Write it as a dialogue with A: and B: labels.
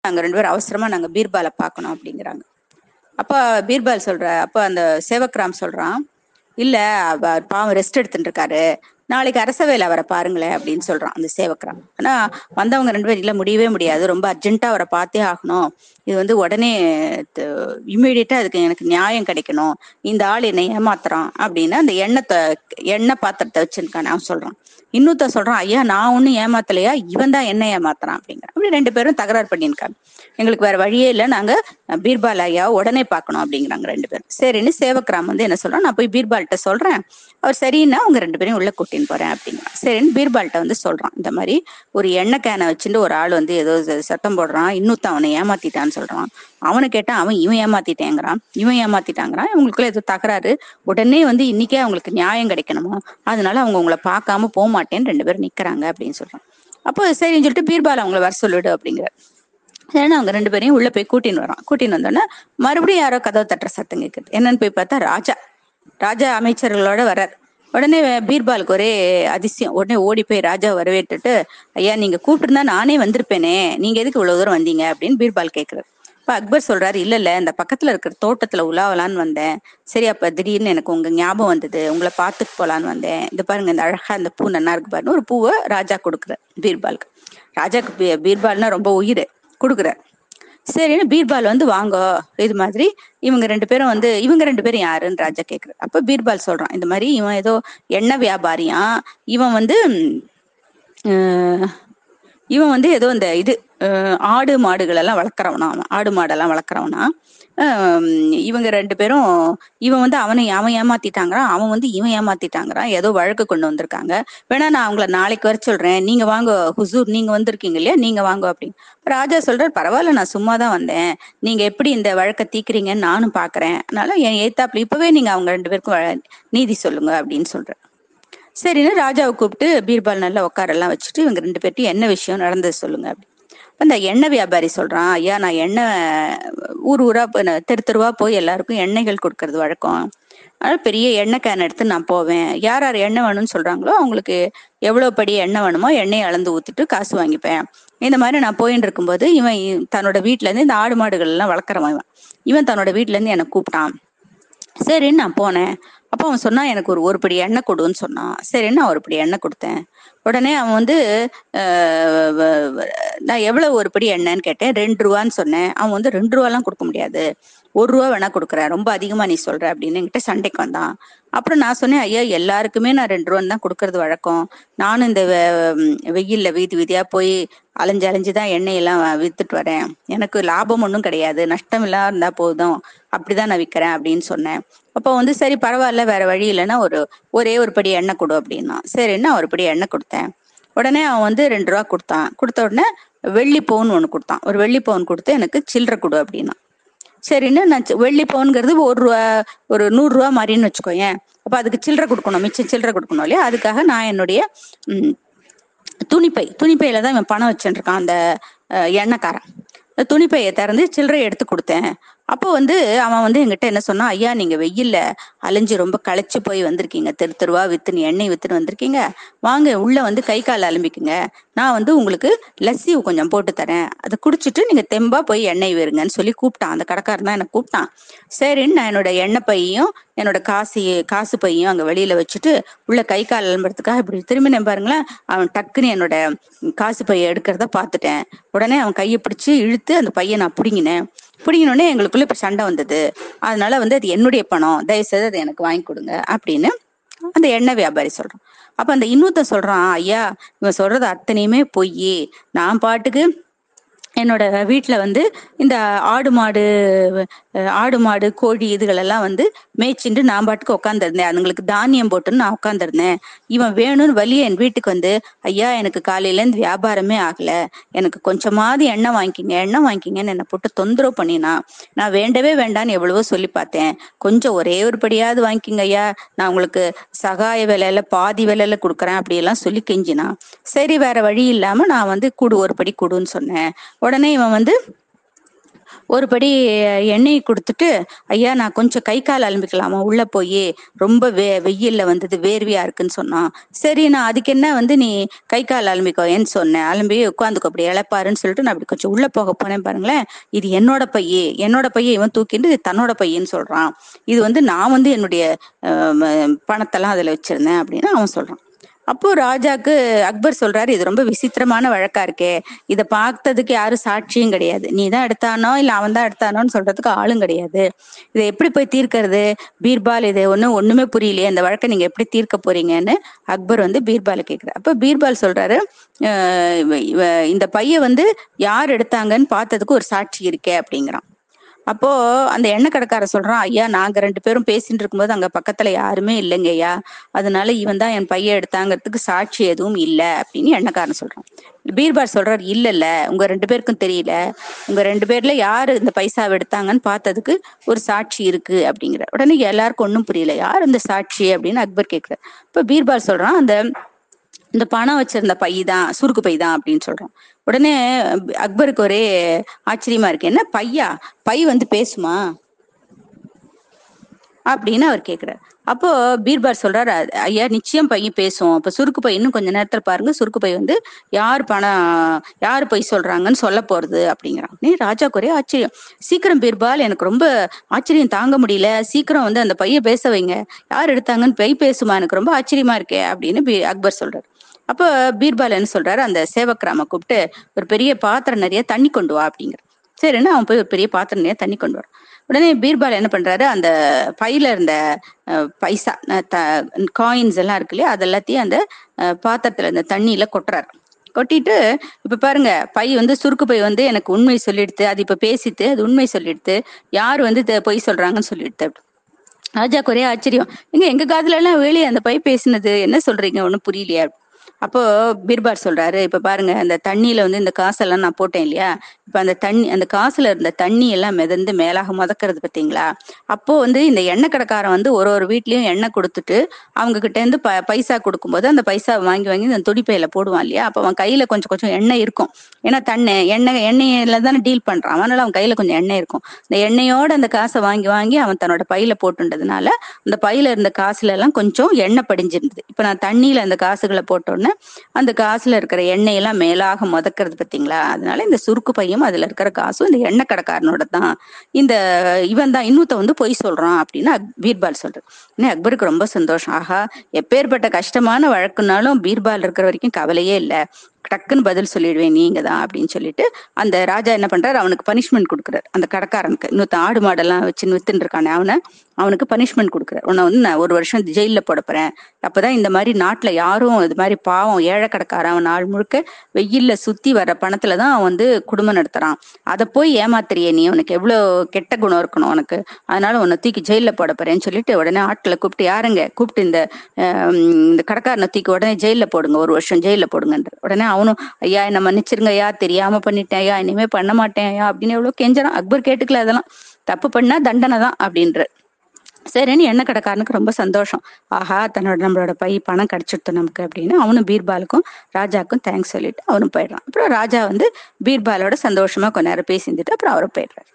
A: நாங்க ரெண்டு பேரும் அவசரமா நாங்க பீர்பாலை பார்க்கணும் அப்படிங்கிறாங்க அப்ப பீர்பால் சொல்ற அப்ப அந்த சேவக்ராம் சொல்றான் இல்ல அவர் பாவம் ரெஸ்ட் எடுத்துட்டு இருக்காரு நாளைக்கு அரசவையில் அவரை பாருங்களேன் அப்படின்னு சொல்றான் அந்த சேவக்ராம் ஆனா வந்தவங்க ரெண்டு பேரும் இல்ல முடியவே முடியாது ரொம்ப அர்ஜென்ட்டா அவரை பார்த்தே ஆகணும் இது வந்து உடனே இம்மீடியட்டா அதுக்கு எனக்கு நியாயம் கிடைக்கணும் இந்த ஆள் என்னை ஏமாத்துறான் அப்படின்னு அந்த எண்ணத்தை எண்ணெய் பாத்திரத்தை வச்சிருக்கான் அவன் சொல்றான் இன்னொருத்த சொல்றான் ஐயா நான் ஒண்ணும் ஏமாத்தலையா இவன் தான் என்ன ஏமாத்துறான் அப்படிங்கிறான் அப்படி ரெண்டு பேரும் தகராறு பண்ணியிருக்காங்க எங்களுக்கு வேற வழியே இல்லை நாங்க பீர்பால் ஐயா உடனே பார்க்கணும் அப்படிங்கிறாங்க ரெண்டு பேரும் சரின்னு சேவக்ராம் வந்து என்ன சொல்றான் நான் போய் பீர்பால்கிட்ட சொல்றேன் அவர் சரின்னா அவங்க ரெண்டு பேரும் உள்ள கூட்டின்னு போறேன் அப்படிங்கிறான் சரின்னு பீர்பால்கிட்ட வந்து சொல்றான் இந்த மாதிரி ஒரு எண்ணெய் கேனை வச்சுட்டு ஒரு ஆள் வந்து ஏதோ ச- சத்தம் போடுறான் இன்னொருத்த அவனை ஏமாத்திட்டான்னு சொல்றான் அவனை கேட்டா அவன் இவன் ஏமாத்திட்டேங்கிறான் இவன் ஏமாத்திட்டாங்கிறான் இவங்களுக்குள்ள ஏதோ தகராறு உடனே வந்து இன்னைக்கே அவங்களுக்கு நியாயம் கிடைக்கணுமா அதனால அவங்க உங்களை பார்க்காம போக மாட்டேன்னு ரெண்டு பேரும் நிக்கிறாங்க அப்படின்னு சொல்றான் அப்போ சரின்னு சொல்லிட்டு பீர்பால் அவங்கள வர சொல்லிடு அப்படிங்கிற ஏன்னா அவங்க ரெண்டு பேரையும் உள்ள போய் கூட்டின்னு வரான் கூட்டின்னு வந்தோடனே மறுபடியும் யாரோ கதவை தட்டுற சத்தம் கேட்குது என்னன்னு போய் பார்த்தா ராஜா ராஜா அமைச்சர்களோட வர்றார் உடனே பீர்பாலுக்கு ஒரே அதிசயம் உடனே ஓடி போய் ராஜா வரவேற்றுட்டு ஐயா நீங்க கூப்பிட்டுருந்தா நானே வந்திருப்பேனே நீங்க எதுக்கு இவ்வளவு தூரம் வந்தீங்க அப்படின்னு பீர்பால் கேட்கிறாரு இப்ப அக்பர் சொல்றாரு இல்ல இல்ல இந்த பக்கத்துல இருக்கிற தோட்டத்துல உலாவலான்னு வந்தேன் சரி அப்ப திடீர்னு எனக்கு உங்க ஞாபகம் வந்தது உங்களை பார்த்துட்டு போலான்னு வந்தேன் இந்த பாருங்க இந்த அழகா இந்த பூ நல்லா இருக்கு பாருன்னு ஒரு பூவை ராஜா கொடுக்குற பீர்பாலுக்கு ராஜாக்கு பீ- பீர்பால்னா ரொம்ப உயிர் கொடுக்குறார் சரின்னு பீர்பால் வந்து வாங்க இது மாதிரி இவங்க ரெண்டு பேரும் வந்து இவங்க ரெண்டு பேரும் யாருன்னு ராஜா கேக்குறாரு அப்ப பீர்பால் சொல்றான் இந்த மாதிரி இவன் ஏதோ எண்ணெய் வியாபாரியா இவன் வந்து உம், இவன் வந்து ஏதோ இந்த இது அஹ், ஆடு மாடுகள் எல்லாம் வளர்க்குறவனா அவன் ஆடு மாடெல்லாம் வளர்க்குறவனா ஆம், இவங்க ரெண்டு பேரும் இவன் வந்து அவனை அவன் ஏமாத்திட்டாங்கிறான் அவன் வந்து இவன் ஏமாத்திட்டாங்கிறான் ஏதோ வழக்கு கொண்டு வந்திருக்காங்க வேணா நான் அவங்கள நாளைக்கு வர சொல்றேன் நீங்க வாங்க ஹுசூர் நீங்க வந்திருக்கீங்க இல்லையா நீங்க வாங்க அப்படின்னு ராஜா சொல்றாரு பரவாயில்ல நான் சும்மா தான் வந்தேன் நீங்க எப்படி இந்த வழக்கை தீக்குறீங்கன்னு நானும் பாக்குறேன் அதனால என் ஏத்தாப்புல இப்பவே நீங்க அவங்க ரெண்டு பேருக்கும் வ- நீதி சொல்லுங்க அப்படின்னு சொல்றேன் சரின்னு ராஜாவை கூப்பிட்டு பீர்பால் நல்லா உட்காரெல்லாம் வச்சுட்டு இவங்க ரெண்டு பேர்ட்டையும் என்ன விஷயம் நடந்தது சொல்லுங்க அப்படி அப்ப இந்த எண்ணெய் வியாபாரி சொல்றான் ஐயா நான் எண்ணெய் ஊர் ஊரா போய் நான் தெரு தெருவா போய் எல்லாருக்கும் எண்ணெய்கள் கொடுக்கறது வழக்கம் அதனால பெரிய எண்ணெய் கேன் எடுத்து நான் போவேன் யார் யார் எண்ணெய் வேணும்னு சொல்றாங்களோ அவங்களுக்கு எவ்வளவு படி எண்ணெய் வேணுமோ எண்ணெயை அளந்து ஊத்திட்டு காசு வாங்கிப்பேன் இந்த மாதிரி நான் போயின்னு இருக்கும்போது இவன் இ- தன்னோட வீட்ல இருந்து இந்த ஆடு மாடுகள் எல்லாம் வளர்க்குறவன் இவன் இவன் தன்னோட வீட்ல இருந்து என்னை கூப்பிட்டான் சரின்னு நான் போனேன் அப்போ அவன் சொன்னான் எனக்கு ஒரு ஒரு படி எண்ணெய் கொடுன்னு சொன்னான் சரின்னு நான் ஒரு படி எண்ணெய் கொடுத்தேன் உடனே அவன் வந்து ஆஹ் வ- வ- நான் எவ்வளவு ஒரு படி எண்ணெய்ன்னு கேட்டேன் ரெண்டு ரூபான்னு சொன்னேன் அவன் வந்து ரெண்டு ரூபாலாம் கொடுக்க முடியாது ஒரு ரூபா வேணா கொடுக்குறேன் ரொம்ப அதிகமா நீ சொல்ற அப்படின்னு என்கிட்ட சண்டைக்கு வந்தான் அப்புறம் நான் சொன்னேன் ஐயா எல்லாருக்குமே நான் ரெண்டு ரூபான்னு தான் கொடுக்கறது வழக்கம் நானும் இந்த வெ- ம், வெயில்ல வீதி வீதியா போய் அலைஞ்சு அலைஞ்சு தான் எண்ணெயெல்லாம் வித்துட்டு வரேன் எனக்கு லாபம் ஒன்றும் கிடையாது நஷ்டம் இல்லாம இருந்தா போதும் அப்படிதான் நான் விற்கிறேன் அப்படின்னு சொன்னேன் அப்போ வந்து சரி பரவாயில்ல வேற வழி இல்லைன்னா ஒரு ஒரே ஒரு படி எண்ணெய் கொடு அப்படின்னா சரின்னு நான் ஒரு படி எண்ணெய் கொடுத்தேன் உடனே அவன் வந்து ரெண்டு ரூபா கொடுத்தான் கொடுத்த உடனே வெள்ளி பவுன் ஒன்று கொடுத்தான் ஒரு வெள்ளி பவுன் கொடுத்து எனக்கு சில்லறை கொடு அப்படின்னா சரின்னு நான் சி- வெள்ளி பவுனுங்கிறது ஒரு ரூபா ஒரு நூறு ரூபா மாதிரின்னு வச்சுக்கோயேன் அப்போ அதுக்கு சில்லறை கொடுக்கணும் மிச்சம் சில்லறை கொடுக்கணும் இல்லையா அதுக்காக நான் என்னுடைய ம், துணிப்பை துணிப்பையில தான் இவன் பணம் வச்சுருக்கான் அந்த அஹ், எண்ணெய்க்காரன் அந்த துணிப்பையை திறந்து சில்லறை எடுத்து கொடுத்தேன் அப்போ வந்து அவன் வந்து என்கிட்ட என்ன சொன்னான் ஐயா நீங்க வெயில்ல அலைஞ்சு ரொம்ப களைச்சு போய் வந்திருக்கீங்க தெரு தெருவா வித்துன்னு எண்ணெய் வித்துன்னு வந்திருக்கீங்க வாங்க உள்ள வந்து கை கால் அலம்பிக்குங்க நான் வந்து உங்களுக்கு லஸ்ஸி கொஞ்சம் போட்டு தரேன் அதை குடிச்சிட்டு நீங்க தெம்பா போய் எண்ணெய் வேறுங்கன்னு சொல்லி கூப்பிட்டான் அந்த கடைக்காரன் தான் எனக்கு கூப்பிட்டான் சரின்னு நான் என்னோட எண்ணெய் பையையும் என்னோட காசு காசு பையும் அங்க வெளியில வச்சுட்டு உள்ள கை கால் அலம்புறதுக்காக இப்படி திரும்பினேன் பாருங்களேன் அவன் டக்குன்னு என்னோட காசு பையை எடுக்கிறத பார்த்துட்டேன் உடனே அவன் கையை பிடிச்சு இழுத்து அந்த பையை நான் பிடிங்கினேன் பிடிங்கினோடனே எங்களுக்குள்ள இப்ப சண்டை வந்தது அதனால வந்து அது என்னுடைய பணம் தயவு செய்து அதை எனக்கு வாங்கி கொடுங்க அப்படின்னு அந்த எண்ணெய் வியாபாரி சொல்றான் அப்ப அந்த இன்னொருத்தன் சொல்றான் ஐயா இவன் சொல்றது அத்தனையுமே பொய் நான் பாட்டுக்கு என்னோட வீட்ல வந்து இந்த ஆடு மாடு அஹ், ஆடு மாடு கோழி இதுகளெல்லாம் வந்து மேய்ச்சிட்டு நான் பாட்டுக்கு உட்காந்துருந்தேன் அதுங்களுக்கு தானியம் போட்டுன்னு நான் உட்காந்துருந்தேன் இவன் வேணும்னு வழியே என் வீட்டுக்கு வந்து ஐயா எனக்கு காலையில இருந்து வியாபாரமே ஆகல எனக்கு கொஞ்சமாவது எண்ணெய் வாங்கிக்கிங்க எண்ணெய் வாங்கிக்கிங்கன்னு என்னை போட்டு தொந்தரவு பண்ணினா நான் வேண்டவே வேண்டான்னு எவ்வளவோ சொல்லி பார்த்தேன் கொஞ்சம் ஒரே ஒரு படியாவது வாங்கிக்கிங்க ஐயா நான் உங்களுக்கு சகாய விலையில பாதி விலையில கொடுக்குறேன் அப்படியெல்லாம் சொல்லி கெஞ்சினா சரி வேற வழி இல்லாம நான் வந்து கூடு ஒரு படி கூடுன்னு சொன்னேன் உடனே இவன் வந்து ஒரு படி எண்ணெய் கொடுத்துட்டு ஐயா நான் கொஞ்சம் கை கால் அலம்பிக்கலாமா உள்ள போய் ரொம்ப வே வெயில்ல வந்தது வேர்வையா இருக்குன்னு சொன்னான் சரி நான் அதுக்கு என்ன வந்து நீ கை கால் அலம்பிக்கோன்னு சொன்னேன் அலம்பி உட்காந்துக்கோ அப்படி இழப்பாருன்னு சொல்லிட்டு நான் அப்படி கொஞ்சம் உள்ள போக போனேன் பாருங்களேன் இது என்னோட பையே என்னோட பைய இவன் தூக்கிட்டு இது தன்னோட பையன்னு சொல்றான் இது வந்து நான் வந்து என்னுடைய அஹ், பணத்தெல்லாம் அதுல வச்சிருந்தேன் அப்படின்னு அவன் சொல்றான் அப்போ ராஜாக்கு அக்பர் சொல்றாரு இது ரொம்ப விசித்திரமான வழக்கா இருக்கே இதை பார்த்ததுக்கு யாரும் சாட்சியும் கிடையாது நீ தான் எடுத்தானோ இல்ல அவன் தான் எடுத்தானோன்னு சொல்றதுக்கு ஆளும் கிடையாது இதை எப்படி போய் தீர்க்கறது பீர்பால் இது ஒன்றும் ஒண்ணுமே புரியலையே இந்த வழக்கை நீங்க எப்படி தீர்க்க போறீங்கன்னு அக்பர் வந்து பீர்பாலை கேட்கிறார் அப்ப பீர்பால் சொல்றாரு "அஹ் இவ- இவ- இந்த பைய வந்து யார் எடுத்தாங்கன்னு பார்த்ததுக்கு ஒரு சாட்சி இருக்கே அப்படிங்கிறான் அப்போ அந்த எண்ணெய் கடைக்கார சொல்றான் ஐயா நாங்க ரெண்டு பேரும் பேசிட்டு இருக்கும்போது அங்க பக்கத்துல யாருமே இல்லைங்க ஐயா அதனால இவன் தான் என் பையன் எடுத்தாங்கிறதுக்கு சாட்சி எதுவும் இல்ல அப்படின்னு எண்ணெய்க்காரன் சொல்றான் பீர்பால் சொல்றாரு இல்ல இல்ல உங்க ரெண்டு பேருக்கும் தெரியல உங்க ரெண்டு பேர்ல யாரு இந்த பைசாவை எடுத்தாங்கன்னு பார்த்ததுக்கு ஒரு சாட்சி இருக்கு அப்படிங்கிற உடனே எல்லாருக்கும் ஒண்ணும் புரியல யார் இந்த சாட்சி அப்படின்னு அக்பர் கேக்குறாரு இப்ப பீர்பால் சொல்றான் அந்த இந்த பணம் வச்சிருந்த பை தான் சுருக்கு பை தான் அப்படின்னு சொல்றோம் உடனே அக்பருக்கு ஒரே ஆச்சரியமா இருக்கு என்ன பையா பை வந்து பேசுமா அப்படின்னு அவர் கேக்குறாரு அப்போ பீர்பால் சொல்றாரு "அ- ஐயா நிச்சயம் பை பேசும் அப்ப சுருக்கு பை இன்னும் கொஞ்ச நேரத்துல பாருங்க சுருக்கு பை வந்து யார் பணம் யார் பை சொல்றாங்கன்னு சொல்ல போறது அப்படிங்கிறான் நீ ராஜாக்கு ஒரே ஆச்சரியம் சீக்கிரம் பீர்பால் எனக்கு ரொம்ப ஆச்சரியம் தாங்க முடியல சீக்கிரம் வந்து அந்த பைய பேச வைங்க யார் எடுத்தாங்கன்னு பை பேசுமா எனக்கு ரொம்ப ஆச்சரியமா இருக்கே அப்படின்னு பீ- அக்பர் சொல்றாரு அப்போ பீர்பால் என்ன சொல்றாரு அந்த சேவக்கிராம கூப்பிட்டு ஒரு பெரிய பாத்திரம் நிறைய தண்ணி கொண்டு வா அப்படிங்கிற சரின்னு அவன் போய் ஒரு பெரிய பாத்திரம் நிறைய தண்ணி கொண்டு வரான் உடனே பீர்பால் என்ன பண்றாரு அந்த பையில இருந்த அஹ், பைசா காயின்ஸ் எல்லாம் இருக்கு இல்லையா அது எல்லாத்தையும் அந்த அஹ், பாத்திரத்துல இந்த தண்ணியில கொட்டுறாரு கொட்டிட்டு இப்ப பாருங்க பை வந்து சுருக்கு பை வந்து எனக்கு உண்மை சொல்லிடுத்து அது இப்ப பேசிட்டு அது உண்மை சொல்லிடுத்து யார் வந்து தெ- பொய் சொல்றாங்கன்னு சொல்லிடுத்து அப்படி. ராஜாக்கு ஒரே ஆச்சரியம் எங்க எங்க காதுல எல்லாம் வேலையை அந்த பை பேசினது என்ன சொல்றீங்க ஒண்ணும் புரியலையா அப்போ பீர்பால் சொல்றாரு இப்ப பாருங்க அந்த தண்ணியில வந்து இந்த காசெல்லாம் நான் போட்டேன் இல்லையா இப்ப அந்த தண்ணி அந்த காசுல இருந்த தண்ணி எல்லாம் மிதந்து மேலாக முதக்கிறது பாத்தீங்களா அப்போ வந்து இந்த எண்ணெய் கடைக்காரன் வந்து ஒரு ஒரு வீட்லயும் எண்ணெய் கொடுத்துட்டு அவங்க கிட்ட இருந்து ப பைசா கொடுக்கும்போது அந்த பைசா வாங்கி வாங்கி இந்த துடிப்பையில போடுவான் இல்லையா அப்ப அவன் கையில கொஞ்சம் கொஞ்சம் எண்ணெய் இருக்கும் ஏன்னா தண்ணி எண்ணெய் எண்ணெயில தானே டீல் பண்றான் அதனால அவன் கையில கொஞ்சம் எண்ணெய் இருக்கும் இந்த எண்ணெயோட அந்த காசை வாங்கி வாங்கி அவன் தன்னோட பையில போட்டுன்றதுனால அந்த பையில இருந்த காசுல எல்லாம் கொஞ்சம் எண்ணெய் படிஞ்சிருந்தது இப்ப நான் தண்ணியில அந்த காசுகளை போட்ட உடனே அந்த காசுல இருக்கிற எண்ணெய் எல்லாம் மேலாக முதக்கிறது பாத்தீங்களா அதனால இந்த சுருக்கு பையும் அதுல இருக்கிற காசும் இந்த எண்ணெய் கடைக்காரனோட தான் இந்த இவன் தான் இன்னொருத்த வந்து பொய் சொல்றான் அப்படின்னு அக்- பீர்பால் சொல்றாரு இன்னும் அக்பருக்கு ரொம்ப சந்தோஷம் ஆஹா எப்பேற்பட்ட கஷ்டமான வழக்குனாலும் பீர்பால் இருக்கிற வரைக்கும் கவலையே இல்ல டக்குன்னு பதில் சொல்லிடுவேன் நீங்க தான் அப்படின்னு சொல்லிட்டு அந்த ராஜா என்ன பண்றாரு அவனுக்கு பனிஷ்மெண்ட் கொடுக்குறாரு அந்த கடைக்காரனுக்கு இன்னொருத்த ஆடு மாடெல்லாம் வச்சு வித்துன்னு இருக்கானே அவனை அவனுக்கு பனிஷ்மெண்ட் கொடுக்குறாரு உன்னை வந்து நான் ஒரு வருஷம் ஜெயில போட போறேன் அப்பதான் இந்த மாதிரி நாட்டுல யாரும் இது மாதிரி பாவம் ஏழை கடைக்காரன் அவன் நாள் முழுக்க வெயில்ல சுத்தி வர்ற பணத்துல தான் அவன் வந்து குடும்பம் நடத்துறான் அதை போய் ஏமாத்துறியே நீ உனக்கு எவ்வளவு கெட்ட குணம் இருக்கணும் உனக்கு அதனால உன்னை தூக்கி ஜெயில போட போறேன்னு சொல்லிட்டு உடனே ஆட்களை கூப்பிட்டு யாருங்க கூப்பிட்டு இந்த அஹ், இந்த கடைக்காரனை தூக்கி உடனே ஜெயில போடுங்க ஒரு வருஷம் ஜெயில போடுங்கன்ற உடனே அவனும் ஐயா என்ன மன்னிச்சிருங்க ஐயா தெரியாம பண்ணிட்டேன் ஐயா இனிமே பண்ண மாட்டேன் ஐயா அப்படின்னு எவ்வளவு கெஞ்சறான் அக்பர் கேட்டுக்கல அதெல்லாம் தப்பு பண்ணா தண்டனை தான் அப்படின்ற சரின்னு எண்ணெய் கடைக்காரனுக்கு ரொம்ப சந்தோஷம் ஆஹா தன்னோட நம்மளோட பை பணம் கிடைச்சிடுத்து நமக்கு அப்படின்னு அவனும் பீர்பாலுக்கும் ராஜாக்கும் தேங்க்ஸ் சொல்லிட்டு அவனும் போயிடுறான் அப்புறம் ராஜா வந்து பீர்பாலோட சந்தோஷமா கொஞ்ச நேரம் பேசிட்டு அப்புறம் அவரும் போயிடுறாரு